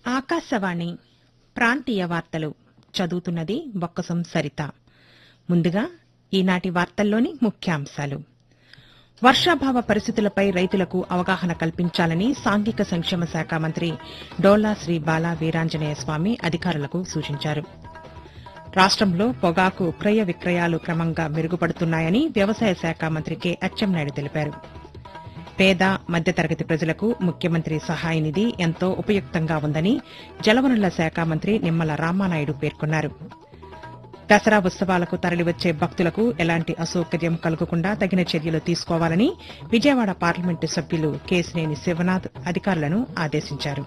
ఆకాశవాణి ప్రాంతీయ వార్తలు చదువుతున్నది బొక్కసం సరిత ముందుగా ఈనాటి వార్తల్లోని ముఖ్యాంశాలు వర్షాభావ పరిస్థితులపై రైతులకు అవగాహన కల్పించాలని సాంఘిక సంక్షేమ శాఖ మంత్రి డోలా శ్రీ బాలా వీరాంజనేయ స్వామి అధికారులకు సూచించారు రాష్టంలో పొగాకు క్రయ విక్రయాలు క్రమంగా మెరుగుపడుతున్నాయని వ్యవసాయ శాఖ మంత్రి కె అచ్చెన్నాయుడు తెలిపారు పేద మధ్యతరగతి ప్రజలకు ముఖ్యమంత్రి సహాయ నిధి ఎంతో ఉపయుక్తంగా ఉందని జలవనరుల శాఖ మంత్రి నిమ్మల రామానాయుడు పేర్కొన్నారు దసరా ఉత్సవాలకు తరలివచ్చే భక్తులకు ఎలాంటి అసౌకర్యం కలగకుండా తగిన చర్యలు తీసుకోవాలని విజయవాడ పార్లమెంటు సభ్యులు కేసినేని శివనాథ్ అధికారులను ఆదేశించారు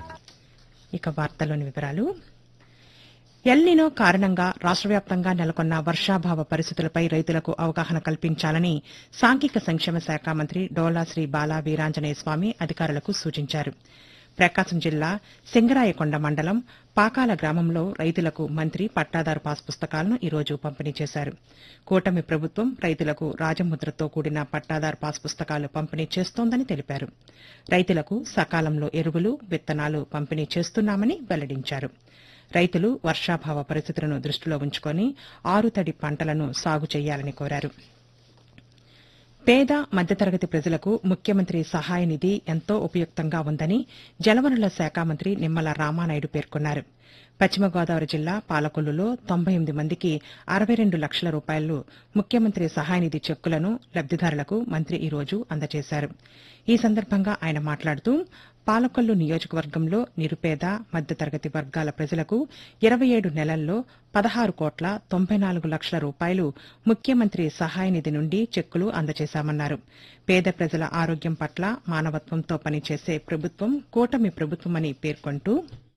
ఇక వార్తల్లోని వివరాలు ఎల్నినో కారణంగా రాష్ట వ్యాప్తంగా నెలకొన్న వర్షాభావ పరిస్థితులపై రైతులకు అవగాహన కల్పించాలని సాంఘిక సంక్షేమ శాఖ మంత్రి డోలా శ్రీ బాలా వీరాంజనేయ స్వామి అధికారులకు సూచించారు ప్రకాశం జిల్లా సింగరాయకొండ మండలం పాకాల గ్రామంలో రైతులకు మంత్రి పట్టాదారు పాస్ పుస్తకాలను ఈ రోజు పంపిణీ చేశారు కూటమి ప్రభుత్వం రైతులకు రాజముద్రతో కూడిన పట్టాదారు పాస్ పుస్తకాలు పంపిణీ చేస్తోందని తెలిపారు రైతులకు సకాలంలో ఎరువులు విత్తనాలు పంపిణీ చేస్తున్నామని వెల్లడించారు రైతులు వర్షాభావ పరిస్థితులను దృష్టిలో ఉంచుకొని ఆరుతడి పంటలను సాగు చేయాలని కోరారు పేద మధ్యతరగతి ప్రజలకు ముఖ్యమంత్రి సహాయ నిధి ఎంతో ఉపయుక్తంగా ఉందని జలవనరుల శాఖ మంత్రి నిమ్మల రామానాయుడు పేర్కొన్నారు పశ్చిమ గోదావరి జిల్లా పాలకొల్లులో తొంభై ఎనిమిది మందికి అరవై రెండు లక్షల రూపాయలు ముఖ్యమంత్రి సహాయ నిధి చెక్కులను లబ్దిదారులకు మంత్రి ఈ రోజు అందజేశారు ఈ సందర్భంగా ఆయన మాట్లాడుతూ పాలకొల్లు నియోజకవర్గంలో నిరుపేద మధ్యతరగతి వర్గాల ప్రజలకు ఇరవై ఏడు నెలల్లో పదహారు కోట్ల తొంభై నాలుగు లక్షల రూపాయలు ముఖ్యమంత్రి సహాయ నిధి నుండి చెక్కులు అందజేశామన్నారు పేద ప్రజల ఆరోగ్యం పట్ల మానవత్వంతో పనిచేసే ప్రభుత్వం కూటమి ప్రభుత్వమని పేర్కొంటూ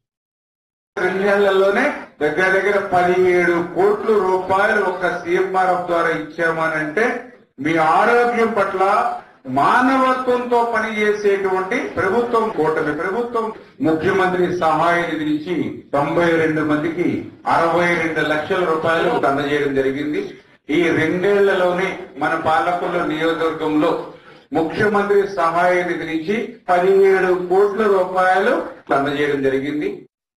రెండేళ్లలోనే దగ్గర దగ్గర పదిహేడు కోట్ల రూపాయలు ఒక సీఎంఆర్ఎఫ్ ద్వారా ఇచ్చామనంటే మీ ఆరోగ్యం పట్ల మానవత్వంతో పనిచేసేటువంటి ప్రభుత్వం కూటమి ప్రభుత్వం ముఖ్యమంత్రి సహాయ నిధి నుంచి తొంభై రెండు మందికి అరవై రెండు లక్షల రూపాయలు అందజేయడం జరిగింది ఈ రెండేళ్లలోనే మన పాలకుల నియోజకవర్గంలో ముఖ్యమంత్రి సహాయ నిధి నుంచి పదిహేడు కోట్ల రూపాయలు అందజేయడం జరిగింది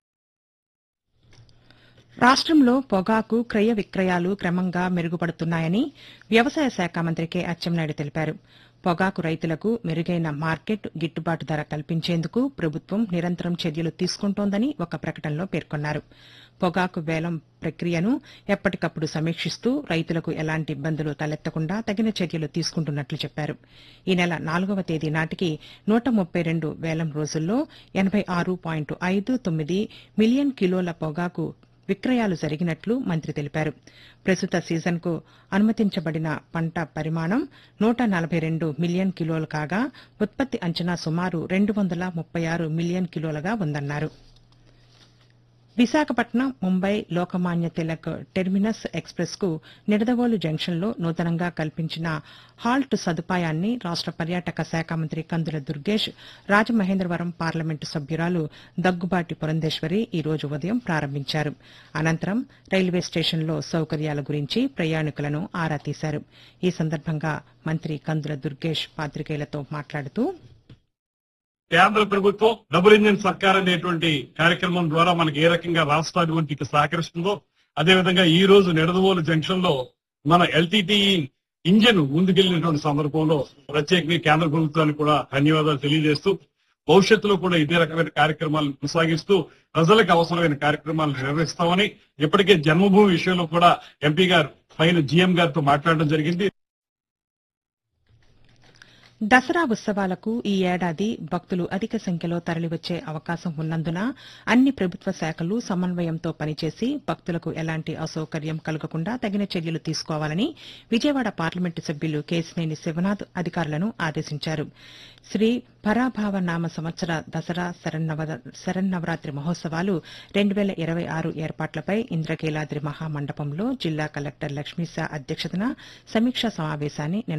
రాష్ట్రంలో పొగాకు క్రయ విక్రయాలు క్రమంగా మెరుగుపడుతున్నాయని వ్యవసాయ శాఖ మంత్రి కె అచ్చెన్నాయుడు తెలిపారు పొగాకు రైతులకు మెరుగైన మార్కెట్ గిట్టుబాటు ధర కల్పించేందుకు ప్రభుత్వం నిరంతరం చర్యలు తీసుకుంటోందని ఒక ప్రకటనలో పేర్కొన్నారు పొగాకు వేలం ప్రక్రియను ఎప్పటికప్పుడు సమీక్షిస్తూ రైతులకు ఎలాంటి ఇబ్బందులు తలెత్తకుండా తగిన చర్యలు తీసుకుంటున్నట్లు చెప్పారు ఈ నెల నాలుగవ తేదీ నాటికి నూట ముప్పై రెండు వేలం రోజుల్లో ఎనబై ఆరు పాయింట్ ఐదు తొమ్మిది మిలియన్ కిలోల పొగాకు విక్రయాలు జరిగినట్లు మంత్రి తెలిపారు ప్రస్తుత సీజన్కు అనుమతించబడిన పంట పరిమాణం నూట నలభై రెండు మిలియన్ కిలోలు కాగా ఉత్పత్తి అంచనా సుమారు రెండు వందల ముప్పై ఆరు మిలియన్ కిలోలుగా ఉందన్నారు విశాఖపట్నం ముంబై లోకమాన్య తిలక్ టెర్మినస్ ఎక్స్ప్రెస్ కు నిడదవోలు జంక్షన్లో నూతనంగా కల్పించిన హాల్ట్ సదుపాయాన్ని రాష్ట పర్యాటక శాఖ మంత్రి కందుల దుర్గేష్ రాజమహేంద్రవరం పార్లమెంటు సభ్యురాలు దగ్గుబాటి పురంధేశ్వరి ఈ రోజు ఉదయం ప్రారంభించారు అనంతరం రైల్వే స్టేషన్లో సౌకర్యాల గురించి ప్రయాణికులను ఆరా తీశారు ఈ సందర్భంగా మంత్రి కందుల దుర్గేష్ పాతికేయులతో మాట్లాడుతూ కేంద్ర ప్రభుత్వం డబుల్ ఇంజిన్ సర్కార్ అనేటువంటి కార్యక్రమం ద్వారా మనకి ఏ రకంగా రాష్ట్ర అభివృద్ధికి సహకరిస్తుందో అదేవిధంగా ఈ రోజు నిడదవోలు జంక్షన్ లో మన ఎల్టీటీ ఇంజిన్ ముందుకెళ్లినటువంటి సందర్భంలో ప్రత్యేకంగా కేంద్ర ప్రభుత్వానికి కూడా ధన్యవాదాలు తెలియజేస్తూ భవిష్యత్తులో కూడా ఇదే రకమైన కార్యక్రమాలను కొనసాగిస్తూ ప్రజలకు అవసరమైన కార్యక్రమాలు నిర్వహిస్తామని ఇప్పటికే జన్మభూమి విషయంలో కూడా ఎంపీ గారు పైన జీఎం గారితో మాట్లాడడం జరిగింది దసరా ఉత్సవాలకు ఈ ఏడాది భక్తులు అధిక సంఖ్యలో తరలివచ్చే అవకాశం ఉన్నందున అన్ని ప్రభుత్వ శాఖలు సమన్వయంతో పనిచేసి భక్తులకు ఎలాంటి అసౌకర్యం కలగకుండా తగిన చర్యలు తీసుకోవాలని విజయవాడ పార్లమెంటు సభ్యులు కేసినేని శివనాథ్ అధికారులను ఆదేశించారు శ్రీ పరాభావ నామ సంవత్సర దసరా శరన్నవ- శరన్నవరాత్రి మహోత్సవాలు రెండు వేల ఇరవై ఆరు ఏర్పాట్లపై ఇంద్రకీలాద్రి మహామండపంలో జిల్లా కలెక్టర్ లక్ష్మీశా అధ్యక్షతన సమీక్షా సమావేశాన్ని నిన్న